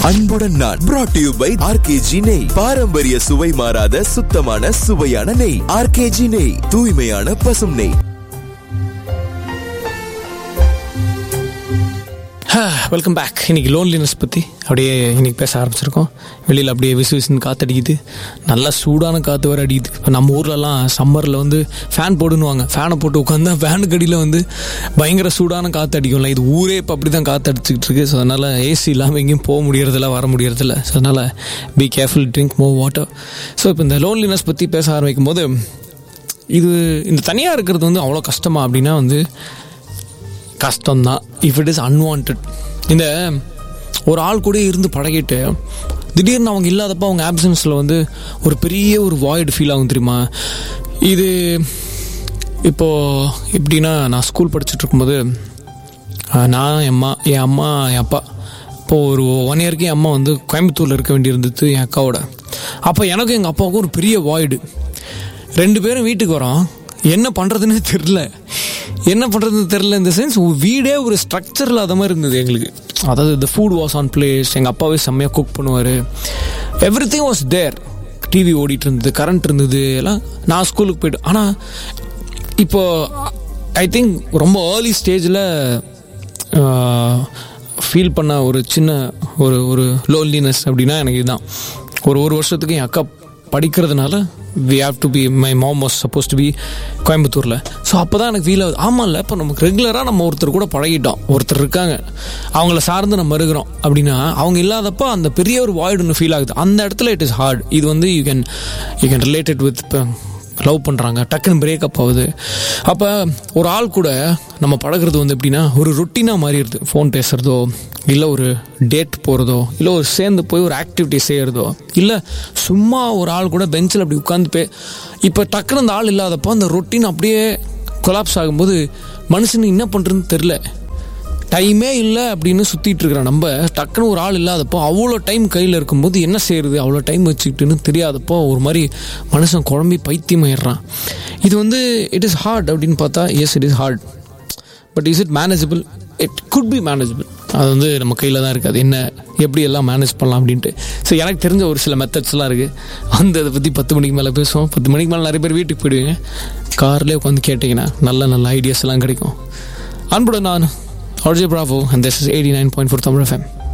அன்புடன் நான் brought to you by RKG நெய் பாரம்பரிய சுவை மாறாத சுத்தமான சுவையான நெய் ஆர்கேஜி நெய் தூய்மையான பசும் நெய் வெல்கம் பேக் இன்னைக்கு லோன்லினஸ் பற்றி அப்படியே இன்னைக்கு பேச ஆரம்பிச்சிருக்கோம் வெளியில் அப்படியே விசு விசுன்னு காற்றடிக்குது நல்லா சூடான காற்று வேறு அடிக்குது இப்போ நம்ம ஊர்லலாம் சம்மரில் வந்து ஃபேன் போடுன்னுவாங்க ஃபேனை போட்டு உட்காந்தா ஃபேனுக்கு அடியில் வந்து பயங்கர சூடான காற்று அடிக்கும்ல இது ஊரே இப்போ அப்படி தான் காற்று அடிச்சுக்கிட்டு இருக்கு ஸோ அதனால் ஏசி இல்லாமல் எங்கேயும் போக முடியறதில்ல வர முடியறதில்ல ஸோ அதனால் be careful drink more water so இப்போ இந்த லோன்லினஸ் பற்றி பேச ஆரம்பிக்கும் போது இது இந்த தனியாக இருக்கிறது வந்து அவ்வளோ கஷ்டமா அப்படின்னா வந்து கஷ்டம்தான் இஃப் இட் இஸ் அன்வான்ட் இந்த ஒரு ஆள் கூட இருந்து பழகிட்டு திடீர்னு அவங்க இல்லாதப்ப அவங்க ஆப்சன்ஸில் வந்து ஒரு பெரிய ஒரு வாய்டு ஃபீல் ஆகும் தெரியுமா இது இப்போது எப்படின்னா நான் ஸ்கூல் படிச்சுட்டு இருக்கும்போது அஹ், நான் என் அம்மா என் அம்மா என் அப்பா இப்போது ஒரு ஒன் இயருக்கு என் அம்மா வந்து கோயம்புத்தூரில் இருக்க வேண்டியிருந்தது என் அக்காவோட அப்போ எனக்கும் எங்கள் அப்பாவுக்கும் ஒரு பெரிய வாய்டு ரெண்டு பேரும் வீட்டுக்கு வரோம் என்ன பண்ணுறதுன்னு தெரில என்ன பண்ணுறதுன்னு தெரில இந்த சென்ஸ் வீடே ஒரு ஸ்ட்ரக்சர் இல்லாத மாதிரி இருந்தது எங்களுக்கு அதாவது இந்த ஃபுட் வாஸ் ஆன் பிளேஸ் எங்கள் அப்பாவே செம்மையாக குக் பண்ணுவார் everything was there TV ஓடிட்டு இருந்தது கரண்ட் இருந்தது எல்லாம் நான் ஸ்கூலுக்கு போயிட்டு ஆனால் இப்போ ஐ திங்க் ரொம்ப ஏர்லி ஸ்டேஜில் ஃபீல் பண்ண ஒரு சின்ன ஒரு ஒரு லோன்லினஸ் அப்படின்னா எனக்கு இதுதான் ஒரு ஒரு வருஷத்துக்கு என் அக்கா படிக்கிறதுனால we have to be my mom was suppose to be கோயம்புத்தூரில் ஸோ அப்போ தான் எனக்கு ஃபீல் ஆகுது ஆமாம்ல இப்போ நமக்கு ரெகுலராக நம்ம ஒருத்தர் கூட பழகிட்டோம் ஒருத்தர் இருக்காங்க அவங்கள சார்ந்து நம்ம இருக்கிறோம் அப்படின்னா அவங்க இல்லாதப்போ அந்த பெரிய ஒரு வாய்டு ஒன்று ஃபீல் ஆகுது அந்த இடத்துல இட் இஸ் ஹார்ட் இது வந்து you can you can related with இப்போ லவ் பண்ணுறாங்க டக்குன்னு பிரேக்கப் ஆகுது அப்போ ஒரு ஆள் கூட நம்ம பழகுறது வந்து எப்படின்னா ஒரு ரொட்டீனாக மாறிடுது ஃபோன் பேசுகிறதோ இல்லை ஒரு டேட் போகிறதோ இல்லை ஒரு சேர்ந்து போய் ஒரு ஆக்டிவிட்டி செய்கிறதோ இல்லை சும்மா ஒரு ஆள் கூட பெஞ்சில் அப்படி உட்காந்து பே இப்போ டக்குன்னு அந்த ஆள் இல்லாதப்போ அந்த ரொட்டீன் அப்படியே கொலாப்ஸ் ஆகும்போது மனுஷனுக்கு என்ன பண்ணுறதுன்னு தெரில டைமே இல்லை அப்படின்னு சுற்றிட்டு இருக்கிற நம்ம டக்குன்னு ஒரு ஆள் இல்லாதப்போ அவ்வளோ டைம் கையில் இருக்கும்போது என்ன செய்யறது அவ்வளோ டைம் வச்சுக்கிட்டுன்னு தெரியாதப்போ ஒரு மாதிரி மனுஷன் குழம்பி பைத்தியமாயிடுறான் இது வந்து இட் இஸ் ஹார்ட் அப்படின்னு பார்த்தா yes it is hard but is it manageable it could be manageable அது வந்து நம்ம கையில் தான் இருக்குது அது என்ன எப்படி எல்லாம் மேனேஜ் பண்ணலாம் அப்படின்ட்டு ஸோ எனக்கு தெரிஞ்ச ஒரு சில மெத்தட்ஸ்லாம் இருக்குது அந்த இதை பற்றி பத்து மணிக்கு மேலே பேசுவோம் பத்து மணிக்கு மேலே நிறைய பேர் வீட்டுக்கு போயிடுவீங்க கார்லேயே உட்காந்து கேட்டிங்கன்னா நல்ல நல்ல ஐடியாஸ் எல்லாம் கிடைக்கும் அன்புடன் நான் RJ Bravo, and this is 89.4 Tamil FM.